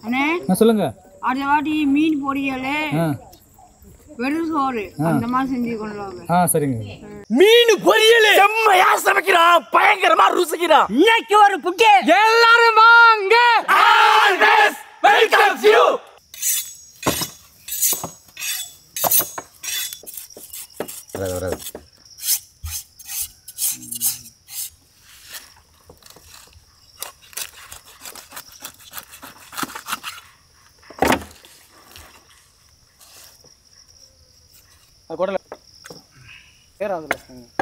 அண்ணே ஆ சொல்லுங்க அடுத்த வாட்டி மீன் பொரியல் ஆ வெறும் சோறு அந்த மாதிரி செஞ்சு கொண்டு வாங்க ஆ சரிங்க மீன் பொரியல் செம்மையா சமைக்கிறான் பயங்கரமா ருசிக்கிறான் இன்னைக்கு ஒரு புட்டு எல்லாரும் வாங்க ஆல்வேஸ் வெல்கம்ஸ் யூ வராது வராது அது குடல ஏறாதுல்ல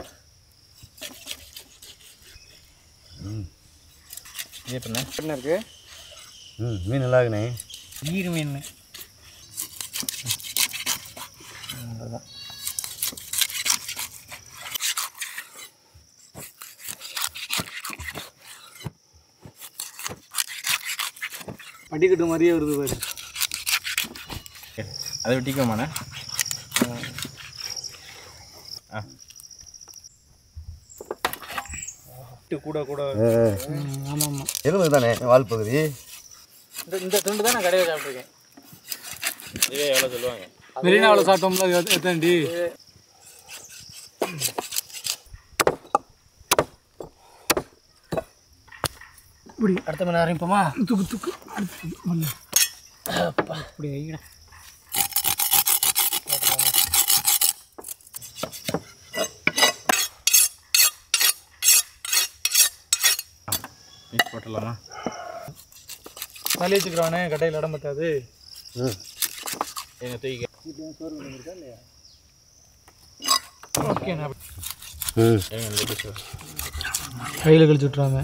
என்ன இருக்கு ம் மீன் நல்லா இருக்குண்ணே ஈர மீன் படிக்கட்டு மாதிரியே வருது பாரு அதை வெட்டிக்கோமாண்ணே கூட கூட ஆமாம் ஆமாம் எலும்பு தானே வால் பகுதி இந்த இந்த துண்டு தான் நான் கடையில் சாப்பிட்ருக்கேன் இதே எவ்வளோ சொல்லுவாங்க மெரினாவில் சாப்பிட்டோம்ல அது எத்தாண்டி இப்படி அடுத்த மணி ஆரம்பிப்போமா தூக்கு தூக்கு அடுத்து அப்பா இப்படி வைங்கடா பீஸ் போட்டுடலாமா தள்ளி வச்சுக்கிறவனே கடையில் இடம் பத்தாது ம் எங்கள் தூக்கி ஓகே நான் ம் எங்க இந்த பீஸ் கையில் கழிச்சு விட்றாங்க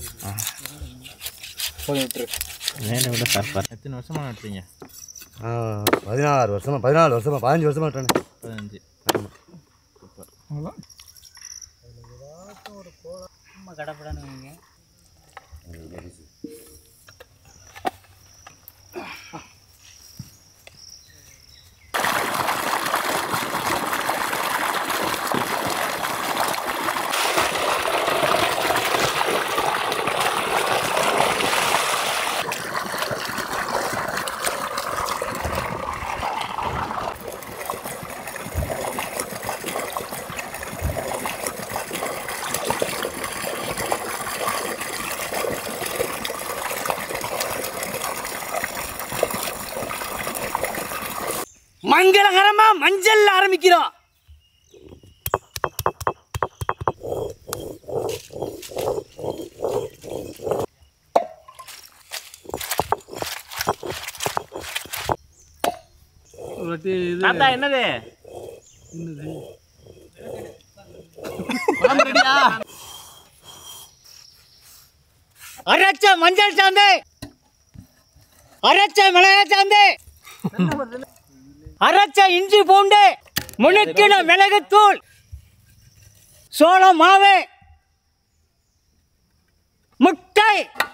நேரம் விட சார் எத்தனை வருஷமா நட்டுறீங்க ஆ பதினாறு வருஷமா பதினாலு வருஷமா பதினஞ்சு வருஷமா விட்டேனே பதினஞ்சு அவ்வளோதான் சும்மா கடப்படான்னு வைங்க மங்களகரமா மஞ்சள் ஆரம்பிக்கிறோம் ஒரு வாட்டி இது தாத்தா என்னது அரைச்ச மஞ்சள் சாந்து அரைச்ச மிளகாய் சாந்து அரைச்ச இஞ்சி பூண்டு முழுக்கின மிளகுத்தூள் சோளம் மாவு முட்டை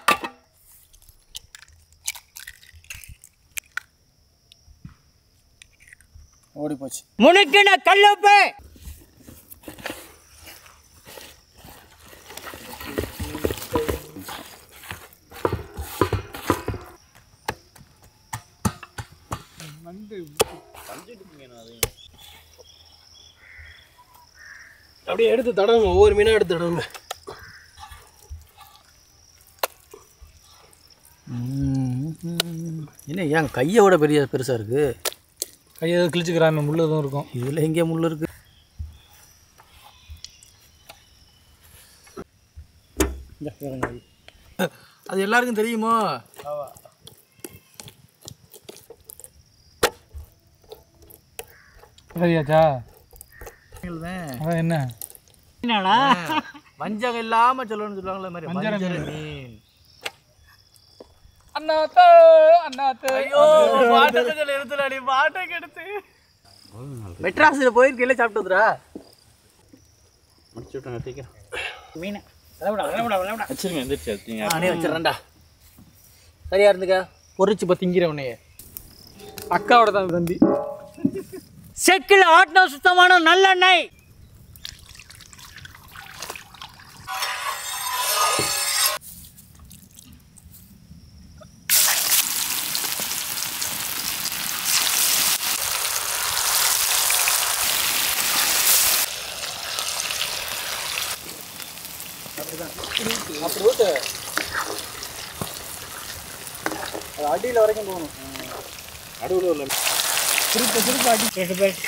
ஓடி போச்சு முழுக்கின கல்லுப்பு அப்படியே எடுத்து தடவுங்க ஒவ்வொரு மீனாக எடுத்து தடவுங்க என்ன ஏன் கையோட பெரிய பெருசாக இருக்குது கையை கிழிச்சுக்கிறாம முள்ளு எதுவும் இருக்கும் இதில் எங்கே முள் இருக்குது அது எல்லாருக்கும் தெரியுமோ சரியாச்சா அதான் என்ன என்னடா வஞ்சகம் இல்லாமல் சொல்லணும்னு சொல்லுவாங்களே மாதிரி வஞ்சர வஞ்சர மீன். மீன் அண்ணாத்தே அண்ணாத்தே பாட்டத்தில் எடுத்துலாடி பாட்டை கெடுத்து மெட்ராஸில் போயிருக்கையில சாப்பிட்டு வந்துடா முடிச்சு விட்டுங்க சீக்கிரம் மீன் விளவிடா விளவிடா விளவிடா வச்சிருங்க எந்திரிச்சு எடுத்தீங்க நானே வச்சிடறேன்டா சரியா இருந்துக்க பொறிச்சு இப்போ திங்கிறவனையே அக்காவோட தான் தம்பி செக்கில் ஆட்டின சுத்தமான நல்லெண்ணெய் அடியில் வரைக்கும் போகணும் திருப்ப திருப்ப அடி ரெண்டு பேர்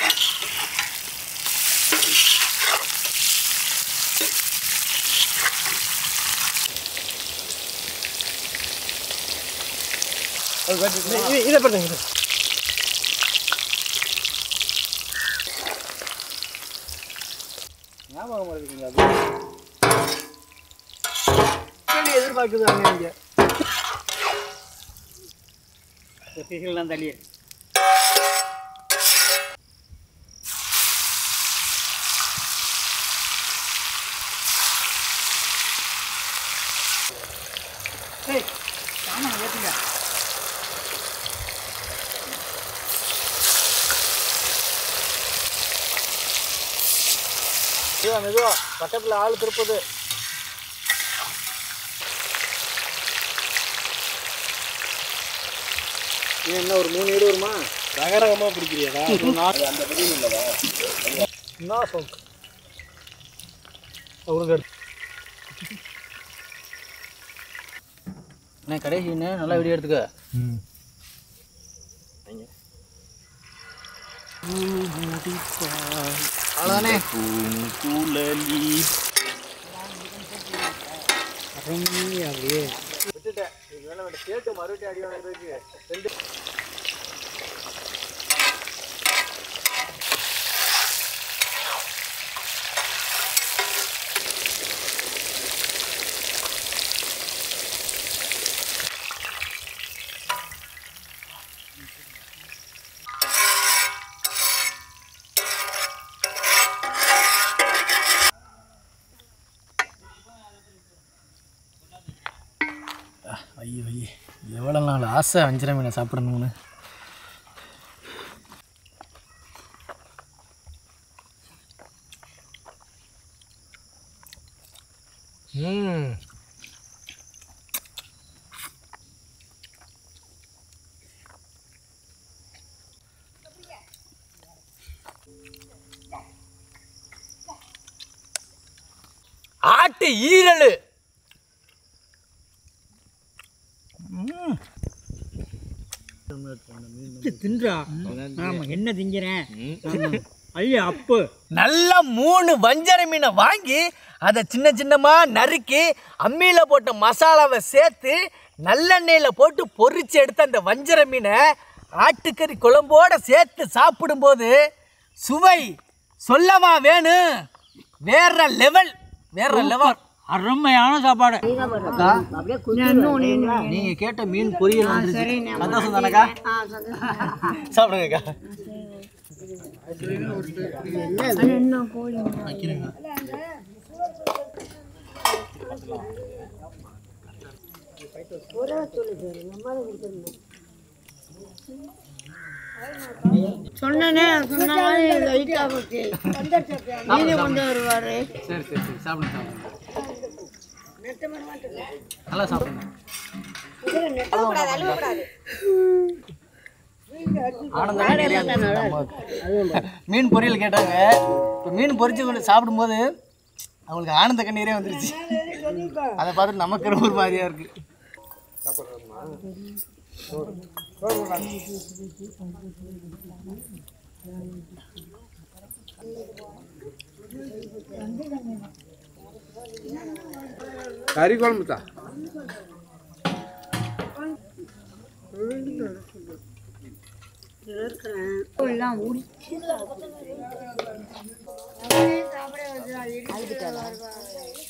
இதை பண்ணுங்க இதை ஞாபகம் இருக்குங்க அது கேள்வி எதிர்பார்க்குதாங்க இங்கே பிசிலாம் தள்ளி மெதுவா மெதுவா பக்கத்தில் ஆள் திருப்பது ஏன் என்ன ஒரு மூணு ஈடு வருமா ரகரகமாக பிடிக்கிறியாடா அந்த பதில் இல்லவா என்ன சொல் அவருங்க அண்ணே கடைசி அண்ணே நல்லா வீடியோ எடுத்துக்க அவ்வளோதானே விட்டுட்டேன் இது வேலை வேண்டாம் கேட்டு மறுபடியும் அடி வாங்குறதுக்கு ரெண்டு ஐயோ ஐயோ எவ்வளோ நாள் ஆசை வஞ்சிர மீனை சாப்பிடணும்னு ம் ஆட்டு ஈரலு தின்றா ஆமா என்ன திங்கிறேன் ஐயா அப்பு நல்ல மூணு வஞ்சர மீனை வாங்கி அதை சின்ன சின்னமா நறுக்கி அம்மியில போட்ட மசாலாவை சேர்த்து நல்லெண்ணெயில் போட்டு பொரிச்சு எடுத்த அந்த வஞ்சர மீனை ஆட்டுக்கறி குழம்போட சேர்த்து சாப்பிடும்போது சுவை சொல்லவா வேணும் வேற லெவல் வேற லெவல் அருமையான சாப்பாடு நீங்க கேட்ட மீன் பொரியல் வந்துருச்சு சந்தோஷம் தானக்கா சாப்பிடுங்கக்கா சொன்னனே சொன்ன மாதிரி லைட்டா போச்சு நீதி கொண்டு வருவாரு சரி சரி சரி சாப்பிடுங்க சாப்பிடுங்க நல்லா சாப்பிடுங்க ஆனந்தம் நிறையா இருந்துச்சு அம்மாவுக்கு. மீன் பொரியல் கேட்டாங்க இப்போ மீன் பொரிச்சு கொண்டு சாப்பிடும்போது அவங்களுக்கு ஆனந்த கண்ணீரே வந்துருச்சு அதை பார்த்துட்டு நமக்கு ரொம்ப ஒரு மாதிரியா இருக்கு கறி குழம்பு தான் எல்லாம் உரிச்சு